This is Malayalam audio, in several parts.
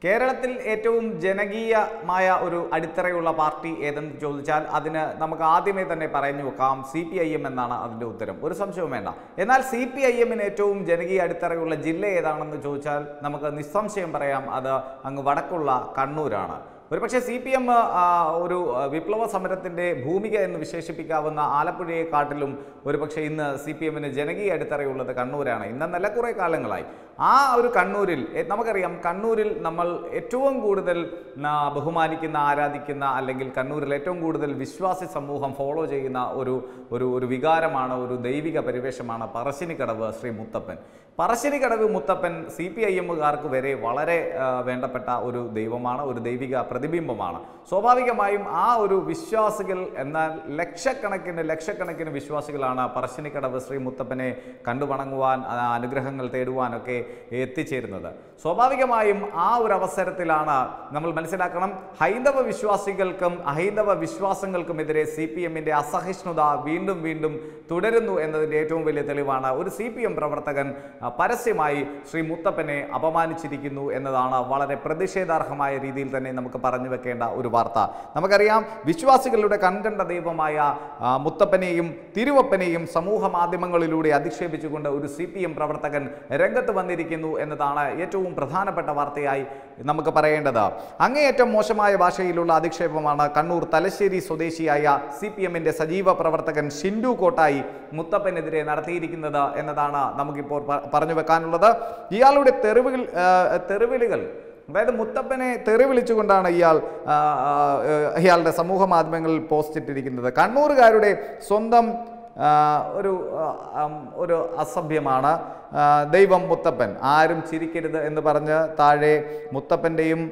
കേരളത്തിൽ ഏറ്റവും ജനകീയമായ ഒരു അടിത്തറയുള്ള പാർട്ടി ഏതെന്ന് ചോദിച്ചാൽ അതിന് നമുക്ക് ആദ്യമേ തന്നെ പറഞ്ഞു വെക്കാം സി പി ഐ എം എന്നാണ് അതിൻ്റെ ഉത്തരം ഒരു സംശയവും വേണ്ട എന്നാൽ സി പി ഐ എമ്മിന് ഏറ്റവും ജനകീയ അടിത്തറയുള്ള ജില്ല ഏതാണെന്ന് ചോദിച്ചാൽ നമുക്ക് നിസ്സംശയം പറയാം അത് അങ്ങ് വടക്കുള്ള കണ്ണൂരാണ് ഒരുപക്ഷെ സി പി എം ഒരു ആ, വിപ്ലവ സമരത്തിൻ്റെ ഭൂമിക എന്ന് വിശേഷിപ്പിക്കാവുന്ന ആലപ്പുഴയെക്കാട്ടിലും ഒരുപക്ഷെ ഇന്ന് സി പി എമ്മിന് ജനകീയ അടിത്തറയുള്ളത് കണ്ണൂരാണ് ഇന്നെന്നല്ല കുറേ കാലങ്ങളായി ആ ഒരു കണ്ണൂരിൽ എ- നമുക്കറിയാം കണ്ണൂരിൽ നമ്മൾ ഏറ്റവും കൂടുതൽ ആ, ബഹുമാനിക്കുന്ന ആരാധിക്കുന്ന അല്ലെങ്കിൽ കണ്ണൂരിൽ ഏറ്റവും കൂടുതൽ വിശ്വാസി സമൂഹം ഫോളോ ചെയ്യുന്ന ഒരു ഒരു ഒരു വികാരമാണ് ഒരു ദൈവിക പരിവേഷമാണ് Parassinikkadavu Shri Muthappan Parassinikkadavu Muthappan C P I എമ്മുകാർക്ക് വരെ വളരെ ആ, വേണ്ടപ്പെട്ട ഒരു ദൈവമാണ് ഒരു ദൈവിക പ്രതിബിംബമാണ് സ്വാഭാവികമായും ആ ഒരു വിശ്വാസികൾ എന്നാൽ ലക്ഷക്കണക്കിന് ലക്ഷക്കണക്കിന് വിശ്വാസികളാണ് പറശ്ശിനിക്കടവ് ശ്രീ മുത്തപ്പനെ കണ്ടു വണങ്ങുവാൻ ആ, അനുഗ്രഹങ്ങൾ തേടുവാനൊക്കെ എത്തിച്ചേരുന്നത് സ്വാഭാവികമായും ആ ഒരു അവസരത്തിലാണ് നമ്മൾ മനസ്സിലാക്കണം ഹൈന്ദവ വിശ്വാസികൾക്കും അഹൈന്ദവ വിശ്വാസങ്ങൾക്കുമെതിരെ സി പി എമ്മിൻ്റെ അസഹിഷ്ണുത വീണ്ടും വീണ്ടും തുടരുന്നു എന്നതിൻ്റെ ഏറ്റവും വലിയ തെളിവാണ് ഒരു സി പി എം പ്രവർത്തകൻ ആ, പരസ്യമായി ശ്രീ മുത്തപ്പനെ അപമാനിച്ചിരിക്കുന്നു എന്നതാണ് വളരെ പ്രതിഷേധാർഹമായ രീതിയിൽ തന്നെ നമുക്ക് പറഞ്ഞു വെക്കേണ്ട ഒരു വാർത്ത നമുക്കറിയാം വിശ്വാസികളുടെ കൺകണ്ട ദൈവമായ ആ, മുത്തപ്പനെയും തിരുവപ്പനെയും സമൂഹ മാധ്യമങ്ങളിലൂടെ അധിക്ഷേപിച്ചുകൊണ്ട് ഒരു സി പി എം പ്രവർത്തകൻ രംഗത്ത് വന്നിരിക്കുന്നു എന്നതാണ് ഏറ്റവും പ്രധാനപ്പെട്ട വാർത്തയായി നമുക്ക് പറയേണ്ടത് അങ്ങേയറ്റം മോശമായ ഭാഷയിലുള്ള അധിക്ഷേപമാണ് കണ്ണൂർ തലശ്ശേരി സ്വദേശിയായ സി പി എമ്മിൻ്റെ സജീവ പ്രവർത്തകൻ ഷിൻഡു കോട്ടായി മുത്തപ്പനെതിരെ നടത്തിയിരിക്കുന്നത് എന്നതാണ് നമുക്കിപ്പോൾ പ- പറഞ്ഞു വെക്കാനുള്ളത് ഇയാളുടെ തെറിവുകൾ ആ, തെറിവിളികൾ അതായത് മുത്തപ്പനെ തെറി വിളിച്ചുകൊണ്ടാണ് ഇയാൾ ആ, ആ, ഇയാളുടെ സമൂഹ മാധ്യമങ്ങളിൽ പോസ്റ്റ് ഇട്ടിരിക്കുന്നത് കണ്ണൂരുകാരുടെ സ്വന്തം ആ, ഒരു ആ, ഉം, ഒരു അസഭ്യമാണ് ആ, ദൈവം മുത്തപ്പൻ ആരും ചിരിക്കരുത് എന്ന് പറഞ്ഞ് താഴെ മുത്തപ്പൻ്റെയും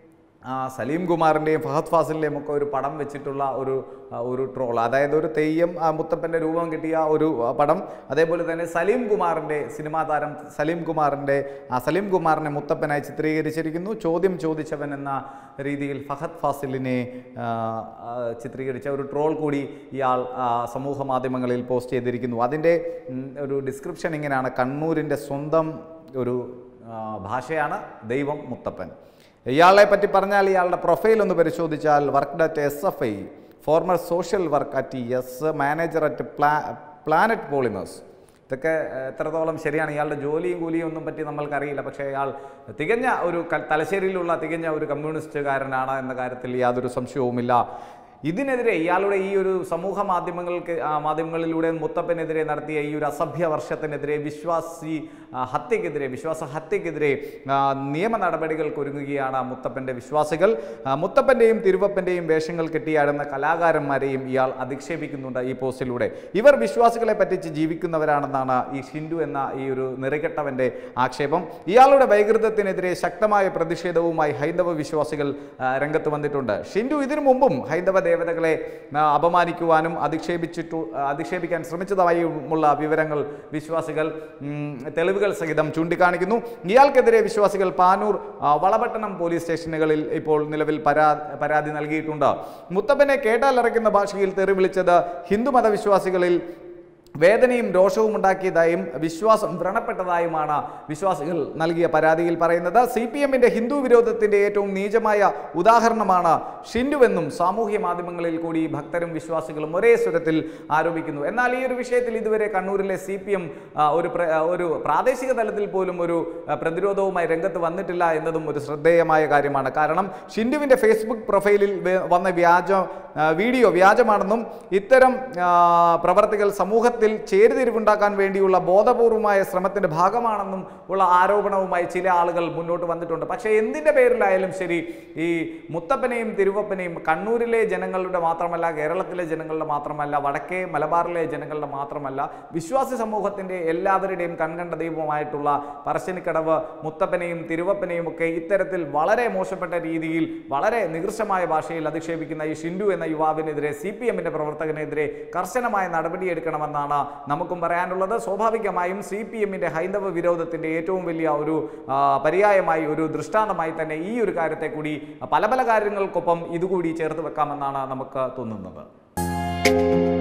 ആ, സലീം കുമാറിൻ്റെയും ഫഹദ് ഫാസിലിൻ്റെയും ഒക്കെ ഒരു പടം വെച്ചിട്ടുള്ള ഒരു ആ, ഒരു ട്രോൾ അതായത് ഒരു തെയ്യം ആ, മുത്തപ്പൻ്റെ രൂപം കിട്ടിയ ഒരു ആ, പടം അതേപോലെ തന്നെ സലീം കുമാറിൻ്റെ സിനിമാ താരം സലീം കുമാറിൻ്റെ ആ സലീം കുമാറിനെ മുത്തപ്പനായി ചിത്രീകരിച്ചിരിക്കുന്നു ചോദ്യം ചോദിച്ചവൻ എന്ന രീതിയിൽ ഫഹദ് ഫാസിലിനെ ആ, ആ, ചിത്രീകരിച്ച ഒരു ട്രോൾ കൂടി ഇയാൾ ആ, സമൂഹ മാധ്യമങ്ങളിൽ പോസ്റ്റ് ചെയ്തിരിക്കുന്നു അതിൻ്റെ ഉം, ഒരു ഡിസ്ക്രിപ്ഷൻ ഇങ്ങനെയാണ് കണ്ണൂരിൻ്റെ സ്വന്തം ഒരു ആ, ഭാഷയാണ് ദൈവം മുത്തപ്പൻ ഇയാളെ പറ്റി പറഞ്ഞാൽ ഇയാളുടെ പ്രൊഫൈൽ ഒന്ന് പരിശോധിച്ചാൽ work at S F I former social work at S manager at പ്ലാ പ്ലാനറ്റ് പോളിമേഴ്സ് ഇതൊക്കെ ഏഹ്, എത്രത്തോളം ശരിയാണ് ഇയാളുടെ ജോലിയും കൂലിയും ഒന്നും പറ്റി നമ്മൾക്കറിയില്ല പക്ഷേ ഇയാൾ തികഞ്ഞ ഒരു ക- തലശ്ശേരിയിലുള്ള തികഞ്ഞ ഒരു കമ്മ്യൂണിസ്റ്റുകാരനാണ് എന്ന കാര്യത്തിൽ യാതൊരു സംശയവുമില്ല ഇതിനെതിരെ ഇയാളുടെ ഈ ഒരു സമൂഹ മാധ്യമങ്ങൾക്ക് ആ, മാധ്യമങ്ങളിലൂടെ മുത്തപ്പനെതിരെ നടത്തിയ ഈ ഒരു അസഭ്യ വർഷത്തിനെതിരെ വിശ്വാസി ആ, ഹത്യക്കെതിരെ വിശ്വാസ ഹത്യക്കെതിരെ ആ, നിയമ നടപടികൾക്ക് ഒരുങ്ങുകയാണ് മുത്തപ്പൻ്റെ വിശ്വാസികൾ ആ, മുത്തപ്പൻ്റെയും തിരുവപ്പൻ്റെയും വേഷങ്ങൾ കെട്ടിയാടുന്ന കലാകാരന്മാരെയും ഇയാൾ അധിക്ഷേപിക്കുന്നുണ്ട് ഈ പോസ്റ്റിലൂടെ ഇവർ വിശ്വാസികളെ പറ്റിച്ച് ജീവിക്കുന്നവരാണെന്നാണ് ഈ ഷിൻഡു എന്ന ഈ ഒരു നിറകെട്ടവൻ്റെ ആക്ഷേപം ഇയാളുടെ വൈകൃതത്തിനെതിരെ ശക്തമായ പ്രതിഷേധവുമായി ഹൈന്ദവ വിശ്വാസികൾ ആ, രംഗത്ത് വന്നിട്ടുണ്ട് ഷിൻഡു ഇതിനു മുമ്പും ഹൈന്ദവ ദേവതകളെ ആ, അപമാനിക്കുവാനും അധിക്ഷേപിച്ചിട്ടു ആ, അധിക്ഷേപിക്കാൻ ശ്രമിച്ചതായുമുള്ള വിവരങ്ങൾ വിശ്വാസികൾ ഉം, തെളിവുകൾ സഹിതം ചൂണ്ടിക്കാണിക്കുന്നു ഇയാൾക്കെതിരെ വിശ്വാസികൾ പാനൂർ ആ, വളപട്ടണം പോലീസ് സ്റ്റേഷനുകളിൽ ഇപ്പോൾ നിലവിൽ പരാ പരാതി നൽകിയിട്ടുണ്ട് മുത്തപ്പനെ കേട്ടാലറയ്ക്കുന്ന ഭാഷയിൽ തെറി വിളിച്ചത് ഹിന്ദുമത വിശ്വാസികളിൽ വേദനയും രോഷവും ഉണ്ടാക്കിയതായും വിശ്വാസം വ്രണപ്പെട്ടതായുമാണ് വിശ്വാസികൾ നൽകിയ പരാതിയിൽ പറയുന്നത് സി പി എമ്മിൻ്റെ ഹിന്ദു വിരോധത്തിൻ്റെ ഏറ്റവും നീചമായ ഉദാഹരണമാണ് ഷിൻഡുവെന്നും സാമൂഹ്യ മാധ്യമങ്ങളിൽ കൂടി ഭക്തരും വിശ്വാസികളും ഒരേ സ്വരത്തിൽ ആരോപിക്കുന്നു എന്നാൽ ഈ ഒരു വിഷയത്തിൽ ഇതുവരെ കണ്ണൂരിലെ സി പി എം ഒരു പ്ര- ആ, ഒരു പ്രാദേശിക തലത്തിൽ പോലും ഒരു ആ, പ്രതിരോധവുമായി രംഗത്ത് വന്നിട്ടില്ല എന്നതും ഒരു ശ്രദ്ധേയമായ കാര്യമാണ് കാരണം ഷിൻഡുവിൻ്റെ ഫേസ്ബുക്ക് പ്രൊഫൈലിൽ വേ- വന്ന വ്യാജ ആ, വീഡിയോ വ്യാജമാണെന്നും ഇത്തരം ആ, പ്രവർത്തികൾ സമൂഹത്തിൽ ചേരിതിരിവുണ്ടാക്കാൻ വേണ്ടിയുള്ള ബോധപൂർവമായ ശ്രമത്തിന്റെ ഭാഗമാണെന്നും ഉള്ള ആരോപണവുമായി ചില ആളുകൾ മുന്നോട്ട് വന്നിട്ടുണ്ട് പക്ഷേ എന്തിന്റെ പേരിലായാലും ശരി ഈ മുത്തപ്പനെയും തിരുവപ്പനെയും കണ്ണൂരിലെ ജനങ്ങളുടെ മാത്രമല്ല കേരളത്തിലെ ജനങ്ങളുടെ മാത്രമല്ല വടക്കേ മലബാറിലെ ജനങ്ങളുടെ മാത്രമല്ല വിശ്വാസി സമൂഹത്തിന്റെ എല്ലാവരുടെയും കൺകണ്ട ദൈവമായിട്ടുള്ള പറശ്ശിനിക്കടവ് മുത്തപ്പനെയും തിരുവപ്പനെയും ഒക്കെ ഇത്തരത്തിൽ വളരെ മോശപ്പെട്ട രീതിയിൽ വളരെ നികൃഷ്ടമായ ഭാഷയിൽ അധിക്ഷേപിക്കുന്ന ഈ ഷിൻഡു എന്ന യുവാവിനെതിരെ സി പി എമ്മിന്റെ പ്രവർത്തകനെതിരെ കർശനമായ നടപടിയെടുക്കണമെന്നാണ് നമുക്കും പറയാനുള്ളത് സ്വാഭാവികമായും സി പി എമ്മിന്റെ ഹൈന്ദവ വിരോധത്തിന്റെ ഏറ്റവും വലിയ ഒരു ആ, പര്യായമായി ഒരു ദൃഷ്ടാന്തമായി തന്നെ ഈ ഒരു കാര്യത്തെ കൂടി പല പല കാര്യങ്ങൾക്കൊപ്പം ഇതുകൂടി ചേർത്ത് വെക്കാമെന്നാണ് നമുക്ക് തോന്നുന്നത്